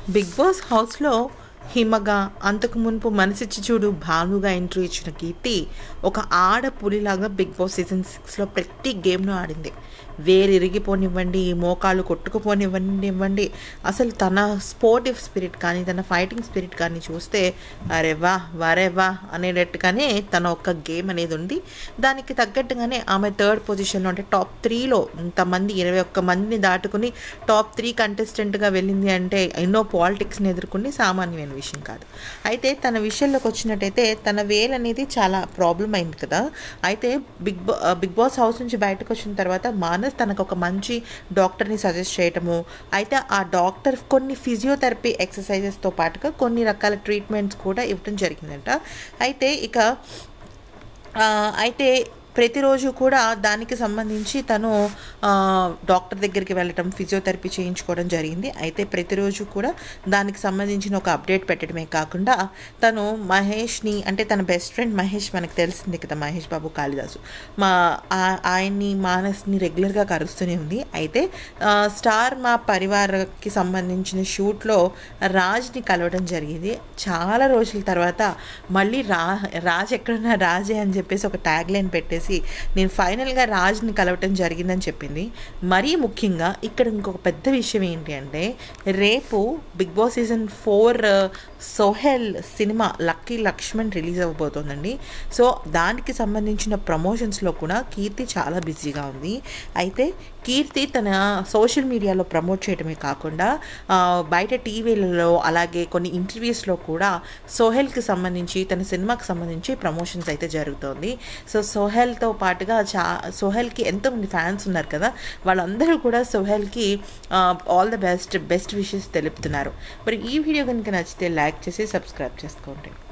big boss హౌస్లో హిమగా అంతకు మునుపు మనసిచ్చి చూడు భానుగా ఎంట్రీ ఇచ్చిన కీర్తి ఒక ఆడ పులిలాగా బిగ్ బాస్ సీజన్ సిక్స్లో ప్రతి గేమ్ను ఆడింది వేరు ఇరిగిపోనివ్వండి మోకాలు కొట్టుకుపోనివ్వనివ్వండి అసలు తన స్పోర్టివ్ స్పిరిట్ కానీ తన ఫైటింగ్ స్పిరిట్ కానీ చూస్తే అరే వా వరే వా అనేటట్టుగానే తన ఒక్క గేమ్ అనేది ఉంది దానికి తగ్గట్టుగానే ఆమె థర్డ్ పొజిషన్లో అంటే టాప్ త్రీలో ఇంతమంది ఇరవై ఒక్క మందిని దాటుకుని టాప్ త్రీ కంటెస్టెంట్గా వెళ్ళింది అంటే ఎన్నో పాలిటిక్స్ని ఎదుర్కొని సామాన్యమైన విషయం కాదు అయితే తన విషయంలోకి వచ్చినట్టయితే తన వేల్ అనేది చాలా ప్రాబ్లం అయింది కదా అయితే బిగ్ బా బిగ్ బాస్ హౌస్ నుంచి బయటకు వచ్చిన తర్వాత మానస్ తనకు ఒక మంచి డాక్టర్ని సజెస్ట్ చేయటము అయితే ఆ డాక్టర్ కొన్ని ఫిజియోథెరపీ ఎక్సర్సైజెస్తో పాటుగా కొన్ని రకాల ట్రీట్మెంట్స్ కూడా ఇవ్వడం జరిగిందంట అయితే ఇక ఆ, అయితే ప్రతిరోజు కూడా దానికి సంబంధించి తను ఆ, డాక్టర్ దగ్గరికి వెళ్ళటం ఫిజియోథెరపీ చేయించుకోవడం జరిగింది అయితే ప్రతిరోజు కూడా దానికి సంబంధించిన ఒక అప్డేట్ పెట్టడమే కాకుండా తను మహేష్ని అంటే తన బెస్ట్ ఫ్రెండ్ మహేష్ మనకు తెలిసింది కదా మహేష్ బాబు కాళిదాసు మా ఆ- ఆయన్ని మానస్ని రెగ్యులర్గా కరుస్తూనే ఉంది అయితే ఆ, స్టార్ మా పరివారకి సంబంధించిన షూట్లో రాజ్ని కలవడం జరిగింది చాలా రోజుల తర్వాత మళ్ళీ రా రాజ్ ఎక్కడున్నా రాజే అని చెప్పేసి ఒక ట్యాగ్ లైన్ పెట్టేసి నేను ఫైనల్గా రాజ్ని కలవటం జరిగిందని చెప్పింది మరీ ముఖ్యంగా ఇక్కడ ఇంకొక పెద్ద విషయం ఏంటి అంటే రేపు Bigg Boss season four Sohel cinema Lucky Lakshman release అవ్వబోతోందండి సో దానికి సంబంధించిన ప్రమోషన్స్లో కూడా కీర్తి చాలా బిజీగా ఉంది అయితే కీర్తి తన సోషల్ మీడియాలో ప్రమోట్ చేయడమే కాకుండా ఆ, బయట టీవీలలో అలాగే కొన్ని ఇంటర్వ్యూస్లో కూడా సోహెల్కి సంబంధించి తన సినిమాకి సంబంధించి ప్రమోషన్స్ అయితే జరుగుతోంది సో సోహెల్తో పాటుగా చా సోహెల్కి ఎంతోమంది ఫ్యాన్స్ ఉన్నారు కదా వాళ్ళందరూ కూడా సోహెల్కి all the best best wishes తెలుపుతున్నారు మరి ఈ వీడియో కనుక నచ్చితే లైక్ చేసి సబ్స్క్రైబ్ చేసుకోండి